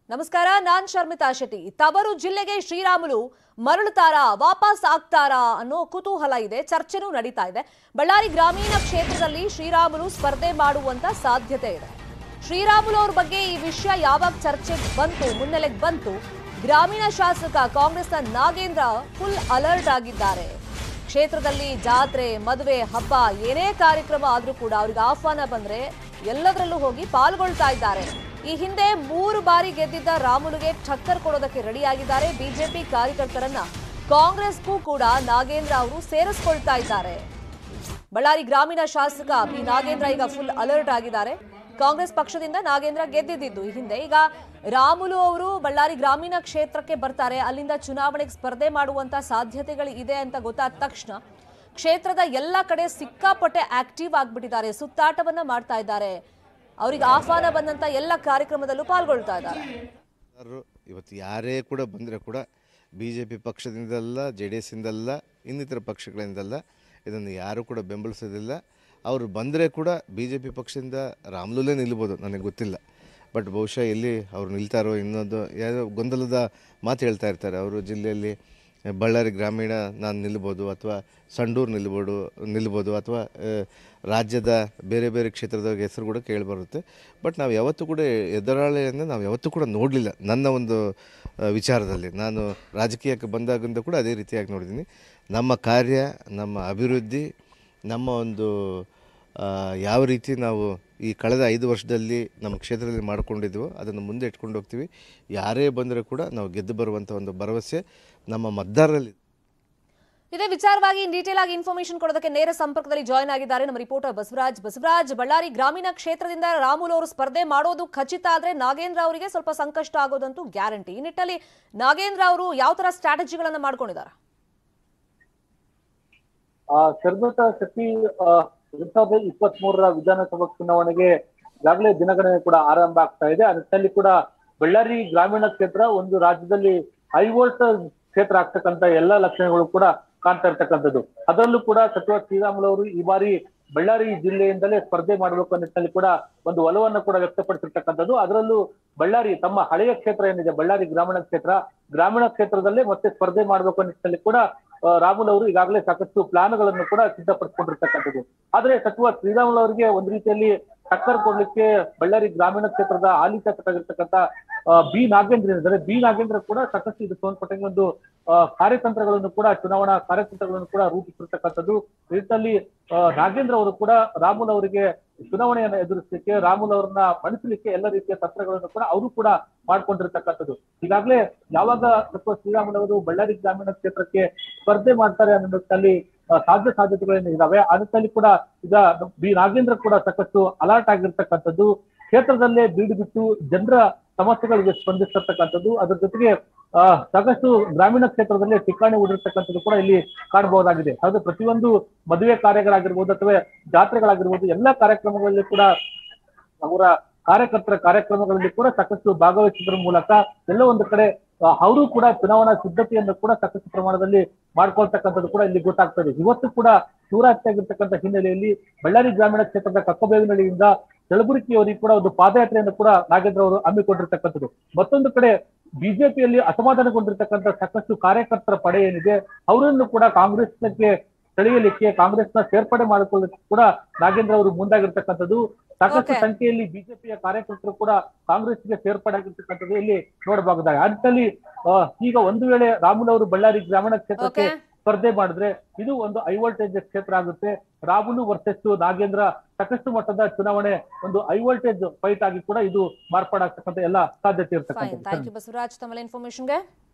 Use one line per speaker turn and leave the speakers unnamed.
ನಮಸ್ಕಾರ ನಾನ್ ಶರ್ಮಿತಾ ಶೆಟ್ಟಿ ತವರು ಜಿಲ್ಲೆಗೆ ಶ್ರೀರಾಮುಲು ಮರಳುತ್ತಾರಾ ವಾಪಸ್ ಆಗ್ತಾರಾ ಅನ್ನೋ ಕುತೂಹಲ ಇದೆ ಚರ್ಚೆನೂ ನಡೀತಾ ಇದೆ ಬಳ್ಳಾರಿ ಗ್ರಾಮೀಣ ಕ್ಷೇತ್ರದಲ್ಲಿ ಶ್ರೀರಾಮುಲು ಸ್ಪರ್ಧೆ ಮಾಡುವಂತ ಸಾಧ್ಯತೆ ಇದೆ ಶ್ರೀರಾಮುಲು ಅವ್ರ ಬಗ್ಗೆ ಈ ವಿಷಯ ಯಾವಾಗ ಚರ್ಚೆಗೆ ಬಂತು ಮುನ್ನೆಲೆಗೆ ಬಂತು ಗ್ರಾಮೀಣ ಶಾಸಕ ಕಾಂಗ್ರೆಸ್ನ ನಾಗೇಂದ್ರ ಫುಲ್ ಅಲರ್ಟ್ ಆಗಿದ್ದಾರೆ ಕ್ಷೇತ್ರದಲ್ಲಿ ಜಾತ್ರೆ ಮದುವೆ ಹಬ್ಬ ಏನೇ ಕಾರ್ಯಕ್ರಮ ಆದ್ರೂ ಕೂಡ ಅವ್ರಿಗೆ ಆಹ್ವಾನ ಬಂದ್ರೆ ಎಲ್ಲದರಲ್ಲೂ ಹೋಗಿ ಪಾಲ್ಗೊಳ್ತಾ ಇದ್ದಾರೆ ಈ ಹಿಂದೆ ಮೂರು ಬಾರಿ ಗೆದ್ದಿದ್ದ ರಾಮುಲುಗೆ ಟಕ್ಕರ್ ಕೊಡೋದಕ್ಕೆ ರೆಡಿಯಾಗಿದ್ದಾರೆ ಬಿಜೆಪಿ ಕಾರ್ಯಕರ್ತರನ್ನ ಕಾಂಗ್ರೆಸ್ಗೂ ಕೂಡ ನಾಗೇಂದ್ರ ಅವರು ಸೇರಿಸ್ಕೊಳ್ತಾ ಇದ್ದಾರೆ ಬಳ್ಳಾರಿ ಗ್ರಾಮೀಣ ಶಾಸಕ ಪಿ ನಾಗೇಂದ್ರ ಈಗ ಫುಲ್ ಅಲರ್ಟ್ ಆಗಿದ್ದಾರೆ ಕಾಂಗ್ರೆಸ್ ಪಕ್ಷದಿಂದ ನಾಗೇಂದ್ರ ಗೆದ್ದಿದ್ದು ಈ ಹಿಂದೆ ಈಗ ರಾಮುಲು ಅವರು ಬಳ್ಳಾರಿ ಗ್ರಾಮೀಣ ಕ್ಷೇತ್ರಕ್ಕೆ ಬರ್ತಾರೆ ಅಲ್ಲಿಂದ ಚುನಾವಣೆಗೆ ಸ್ಪರ್ಧೆ ಮಾಡುವಂತ ಸಾಧ್ಯತೆಗಳು ಇದೆ ಅಂತ ಗೊತ್ತಾದ ತಕ್ಷಣ ಕ್ಷೇತ್ರದ ಎಲ್ಲ ಕಡೆ ಸಿಕ್ಕಾಪಟ್ಟೆ ಆಕ್ಟಿವ್ ಆಗ್ಬಿಟ್ಟಿದ್ದಾರೆ ಸುತ್ತಾಟವನ್ನ ಮಾಡ್ತಾ ಇದ್ದಾರೆ ಅವರಿಗೆ ಆಹ್ವಾನ ಬಂದಂತ ಎಲ್ಲ ಕಾರ್ಯಕ್ರಮದಲ್ಲೂ ಪಾಲ್ಗೊಳ್ತಾ ಇದ್ದಾರೆ
ಯಾರು ಇವತ್ತು ಯಾರೇ ಕೂಡ ಬಂದರೆ ಕೂಡ ಬಿ ಜೆ ಪಿ ಪಕ್ಷದಿಂದಲ್ಲ ಜೆ ಡಿ ಎಸ್ಸಿಂದಲ್ಲ ಇನ್ನಿತರ ಪಕ್ಷಗಳಿಂದಲ್ಲ ಇದನ್ನು ಯಾರೂ ಕೂಡ ಬೆಂಬಲಿಸೋದಿಲ್ಲ ಅವರು ಬಂದರೆ ಕೂಡ ಬಿ ಜೆ ಪಿ ಪಕ್ಷದಿಂದ ರಾಮ್ಲೂಲೇ ನಿಲ್ಬೋದು ನನಗೆ ಗೊತ್ತಿಲ್ಲ ಬಟ್ ಬಹುಶಃ ಎಲ್ಲಿ ಅವ್ರು ನಿಲ್ತಾರೋ ಇನ್ನೊಂದು ಯಾವುದೋ ಗೊಂದಲದ ಮಾತು ಹೇಳ್ತಾ ಇರ್ತಾರೆ ಅವರು ಜಿಲ್ಲೆಯಲ್ಲಿ ಬಳ್ಳಾರಿ ಗ್ರಾಮೀಣ ನಾನು ನಿಲ್ಬೋದು ಅಥವಾ ಸಂಡೂರು ನಿಲ್ಬೋದು ನಿಲ್ಬೋದು ಅಥವಾ ಆ, ರಾಜ್ಯದ ಬೇರೆ ಬೇರೆ ಕ್ಷೇತ್ರದ ಹೆಸರು ಕೂಡ ಕೇಳಿಬರುತ್ತೆ ಬಟ್ ನಾವು ಯಾವತ್ತೂ ಕೂಡ ಎದುರಾಳಿಯನ್ನು ನಾವು ಯಾವತ್ತೂ ಕೂಡ ನೋಡಲಿಲ್ಲ ನನ್ನ ಒಂದು ಆ, ವಿಚಾರದಲ್ಲಿ ನಾನು ರಾಜಕೀಯಕ್ಕೆ ಬಂದಾಗಿಂದ ಕೂಡ ಅದೇ ರೀತಿಯಾಗಿ ನೋಡಿದ್ದೀನಿ ನಮ್ಮ ಕಾರ್ಯ ನಮ್ಮ ಅಭಿವೃದ್ಧಿ ನಮ್ಮ ಒಂದು ಆ, ಯಾವ ರೀತಿ ನಾವು ಈ ಕಳೆದ ಐದು ವರ್ಷದಲ್ಲಿ ನಮ್ಮ ಕ್ಷೇತ್ರದಲ್ಲಿ ಮಾಡ್ಕೊಂಡಿದ್ವೋ ಅದನ್ನು ಮುಂದೆ ಇಟ್ಕೊಂಡು ಹೋಗ್ತೀವಿ ಯಾರೇ ಬಂದರೂ ಕೂಡ ನಾವು ಗೆದ್ದು ಬರುವಂಥ ಒಂದು ಭರವಸೆ ನಮ್ಮ ಮತದಾರರಲ್ಲಿ
ಇದೇ ವಿಚಾರವಾಗಿ ಡೀಟೇಲ್ ಆಗಿ ಇನ್ಫಾರ್ಮೇಶನ್ ಕೊಡೋದಕ್ಕೆ ನೇರ ಸಂಪರ್ಕದಲ್ಲಿ ಜಾಯ್ನ್ ಆಗಿದ್ದಾರೆ ನಮ್ಮ ರಿಪೋರ್ಟರ್ ಬಸವರಾಜ್ ಬಸವರಾಜ್ ಬಳ್ಳಾರಿ ಗ್ರಾಮೀಣ ಕ್ಷೇತ್ರದಿಂದ ರಾಮುಲು ಅವರು ಸ್ಪರ್ಧೆ ಮಾಡೋದು ಖಚಿತ ಆದ್ರೆ ನಾಗೇಂದ್ರ ಅವರಿಗೆ ಸ್ವಲ್ಪ ಸಂಕಷ್ಟ ಆಗೋದಂತೂ ಗ್ಯಾರಂಟಿ ಈ ನಿಟ್ಟಲ್ಲಿ ನಾಗೇಂದ್ರ ಅವರು ಯಾವ ತರ ಸ್ಟ್ರಾಟಜಿಗಳನ್ನ ಮಾಡ್ಕೊಂಡಿದ್ದಾರೆ
ಆ ಶರ್ಮಿತಾ ಶೆಟ್ಟಿ ಆ, ಎರಡ್ ಸಾವಿರದ ಇಪ್ಪತ್ತ್ ಮೂರರ ವಿಧಾನಸಭಾ ಚುನಾವಣೆಗೆ ಈಗಾಗಲೇ ದಿನಗಣನೆ ಕೂಡ ಆರಂಭ ಆಗ್ತಾ ಇದೆ ಆ ನಿಟ್ಟಿನಲ್ಲಿ ಕೂಡ ಬಳ್ಳಾರಿ ಗ್ರಾಮೀಣ ಕ್ಷೇತ್ರ ಒಂದು ರಾಜ್ಯದಲ್ಲಿ ಹೈ ವೋಲ್ಟೇಜ್ ಕ್ಷೇತ್ರ ಆಗ್ತಕ್ಕಂತ ಎಲ್ಲಾ ಲಕ್ಷಣಗಳು ಕೂಡ ಕಾಣ್ತಾ ಇರ್ತಕ್ಕಂಥದ್ದು ಅದರಲ್ಲೂ ಕೂಡ ಸಚಿವ ಶ್ರೀರಾಮುಲು ಅವರು ಈ ಬಾರಿ ಬಳ್ಳಾರಿ ಜಿಲ್ಲೆಯಿಂದಲೇ ಸ್ಪರ್ಧೆ ಮಾಡಬೇಕು ಅನ್ನೋ ನಿಟ್ಟಿನಲ್ಲಿ ಕೂಡ ಒಂದು ಒಲವನ್ನು ಕೂಡ ವ್ಯಕ್ತಪಡಿಸಿರ್ತಕ್ಕಂಥದ್ದು ಅದರಲ್ಲೂ ಬಳ್ಳಾರಿ ತಮ್ಮ ಹಳೆಯ ಕ್ಷೇತ್ರ ಏನಿದೆ ಬಳ್ಳಾರಿ ಗ್ರಾಮೀಣ ಕ್ಷೇತ್ರ ಗ್ರಾಮೀಣ ಕ್ಷೇತ್ರದಲ್ಲೇ ಮತ್ತೆ ಸ್ಪರ್ಧೆ ಮಾಡಬೇಕು ಅನ್ನೋ ನಿಟ್ಟಿನಲ್ಲಿ ಕೂಡ ಆ, ರಾಮುಲ್ ಅವರು ಈಗಾಗಲೇ ಸಾಕಷ್ಟು ಪ್ಲಾನ್ಗಳನ್ನು ಕೂಡ ಸಿದ್ಧಪಡಿಸಿಕೊಂಡಿರ್ತಕ್ಕಂಥದ್ದು ಆದ್ರೆ ಸಚಿವ ಶ್ರೀರಾಮುಲು ಅವರಿಗೆ ಒಂದು ರೀತಿಯಲ್ಲಿ ಟಕ್ಕರ್ ಕೊಡ್ಲಿಕ್ಕೆ ಬಳ್ಳಾರಿ ಗ್ರಾಮೀಣ ಕ್ಷೇತ್ರದ ಹಾಲಿ ಶಾಸಕರಾಗಿರ್ತಕ್ಕಂಥ ಆ, ಬಿ ನಾಗೇಂದ್ರ ಏನಿದ್ದಾರೆ ಬಿ ನಾಗೇಂದ್ರ ಕೂಡ ಸಾಕಷ್ಟು ಇದು ಸಂಬಂಧಪಟ್ಟಂಗೆ ಒಂದು ಆ, ಕಾರ್ಯತಂತ್ರಗಳನ್ನು ಕೂಡ ಚುನಾವಣಾ ಕಾರ್ಯತಂತ್ರಗಳನ್ನು ಕೂಡ ರೂಪಿಸಿರ್ತಕ್ಕಂಥದ್ದು ಈ ನಿಟ್ಟಿನಲ್ಲಿ ಆ, ನಾಗೇಂದ್ರ ಅವರು ಕೂಡ ರಾಮುಲ್ ಅವರಿಗೆ ಚುನಾವಣೆಯನ್ನು ಎದುರಿಸಲಿಕ್ಕೆ ರಾಮುಲ್ ಅವರನ್ನ ಮಣಿಸಲಿಕ್ಕೆ ಎಲ್ಲ ರೀತಿಯ ತಂತ್ರಗಳನ್ನು ಕೂಡ ಅವರು ಕೂಡ ಮಾಡ್ಕೊಂಡಿರ್ತಕ್ಕಂಥದ್ದು ಈಗಾಗಲೇ ಯಾವಾಗ ಸಚಿವ ಶ್ರೀರಾಮುಲು ಅವರು ಬಳ್ಳಾರಿ ಗ್ರಾಮೀಣ ಕ್ಷೇತ್ರಕ್ಕೆ ಸ್ಪರ್ಧೆ ಮಾಡ್ತಾರೆ ಅನ್ನೋ ನಿಟ್ಟಿನಲ್ಲಿ ಆ, ಸಾಧ್ಯ ಸಾಧ್ಯತೆಗಳೇನು ಇದಾವೆ ಆ ನಿಟ್ಟಿನಲ್ಲಿ ಕೂಡ ಈಗ ಬಿ ನಾಗೇಂದ್ರ ಕೂಡ ಸಾಕಷ್ಟು ಅಲರ್ಟ್ ಆಗಿರ್ತಕ್ಕಂಥದ್ದು ಕ್ಷೇತ್ರದಲ್ಲೇ ಬೀಡು ಬಿಟ್ಟು ಜನರ ಸಮಸ್ಯೆಗಳಿಗೆ ಸ್ಪಂದಿಸಿರ್ತಕ್ಕಂಥದ್ದು ಅದ್ರ ಜೊತೆಗೆ ಆ, ಸಾಕಷ್ಟು ಗ್ರಾಮೀಣ ಕ್ಷೇತ್ರದಲ್ಲಿ ಠಿಕಾಣಿ ಹೂಡಿರ್ತಕ್ಕಂಥದ್ದು ಕೂಡ ಇಲ್ಲಿ ಕಾಣಬಹುದಾಗಿದೆ ಅದು ಪ್ರತಿಯೊಂದು ಮದುವೆ ಕಾರ್ಯಗಳಾಗಿರ್ಬೋದು ಅಥವಾ ಜಾತ್ರೆಗಳಾಗಿರ್ಬೋದು ಎಲ್ಲಾ ಕಾರ್ಯಕ್ರಮಗಳಲ್ಲಿ ಕೂಡ ಅವರ ಕಾರ್ಯಕರ್ತರ ಕಾರ್ಯಕ್ರಮಗಳಲ್ಲಿ ಕೂಡ ಸಾಕಷ್ಟು ಭಾಗವಹಿಸಿದ್ರ ಮೂಲಕ ಎಲ್ಲ ಒಂದು ಕಡೆ ಆ, ಅವರು ಕೂಡ ಚುನಾವಣಾ ಸಿದ್ಧತೆಯನ್ನು ಕೂಡ ಸಾಕಷ್ಟು ಪ್ರಮಾಣದಲ್ಲಿ ಮಾಡ್ಕೊಳ್ತಕ್ಕಂಥದ್ದು ಕೂಡ ಇಲ್ಲಿ ಗೊತ್ತಾಗ್ತದೆ ಇವತ್ತು ಕೂಡ ಶಿವರಾತ್ರಿ ಆಗಿರ್ತಕ್ಕಂಥ ಹಿನ್ನೆಲೆಯಲ್ಲಿ ಬಳ್ಳಾರಿ ಗ್ರಾಮೀಣ ಕ್ಷೇತ್ರದ ಕಕ್ಕಬೇವಿನಹಳ್ಳಿಯಿಂದ ಯಲಬುರ್ಗಿಯವರಿಗೆ ಕೂಡ ಒಂದು ಪಾದಯಾತ್ರೆಯನ್ನು ಕೂಡ ನಾಗೇಂದ್ರ ಅವರು ಹಮ್ಮಿಕೊಂಡಿರ್ತಕ್ಕಂಥದ್ದು ಮತ್ತೊಂದು ಕಡೆ ಬಿಜೆಪಿಯಲ್ಲಿ ಅಸಮಾಧಾನಗೊಂಡಿರ್ತಕ್ಕಂಥ ಸಾಕಷ್ಟು ಕಾರ್ಯಕರ್ತರ ಪಡೆ ಏನಿದೆ ಅವರನ್ನು ಕೂಡ ಕಾಂಗ್ರೆಸ್ಗೆ ಸೆಳೆಯಲಿಕ್ಕೆ ಕಾಂಗ್ರೆಸ್ನ ಸೇರ್ಪಡೆ ಮಾಡಿಕೊಳ್ಳಲಿಕ್ಕೆ ಕೂಡ ನಾಗೇಂದ್ರ ಅವರು ಮುಂದಾಗಿರ್ತಕ್ಕಂಥದ್ದು ಸಾಕಷ್ಟು
Okay.
ಸಂಖ್ಯೆಯಲ್ಲಿ ಬಿಜೆಪಿಯ ಕಾರ್ಯಕರ್ತರು ಕೂಡ ಕಾಂಗ್ರೆಸ್ಗೆ ಸೇರ್ಪಡೆ ಆಗಿರ್ತಕ್ಕಂಥದ್ದು ಇಲ್ಲಿ ನೋಡಬಹುದಾಗಿದೆ ಅಂಟಲ್ಲಿ ಈಗ ಒಂದು ವೇಳೆ ರಾಮುಲ್ ಅವರು ಬಳ್ಳಾರಿ ಗ್ರಾಮೀಣ ಕ್ಷೇತ್ರಕ್ಕೆ
Okay.
ಸ್ಪರ್ಧೆ ಮಾಡಿದ್ರೆ ಇದು ಒಂದು ಹೈ ವೋಲ್ಟೇಜ್ ಕ್ಷೇತ್ರ ಆಗುತ್ತೆ ರಾಮುಲು ವರ್ಸಸ್ ನಾಗೇಂದ್ರ ಸಾಕಷ್ಟು ಮಟ್ಟದ ಚುನಾವಣೆ ಒಂದು ಹೈ ವೋಲ್ಟೇಜ್ ಫೈಟ್ ಆಗಿ ಕೂಡ ಇದು ಮಾರ್ಪಾಡಾಗ್ತಕ್ಕಂಥ ಎಲ್ಲ ಸಾಧ್ಯತೆ
ಫೈನ್
ಇರ್ತಕ್ಕಂಥದ್ದು
ಥ್ಯಾಂಕ್ ಯು ಬಸವರಾಜ್ ತಮ್ಮ ಇನ್ಫಾರ್ಮೇಶನ್ಗೆ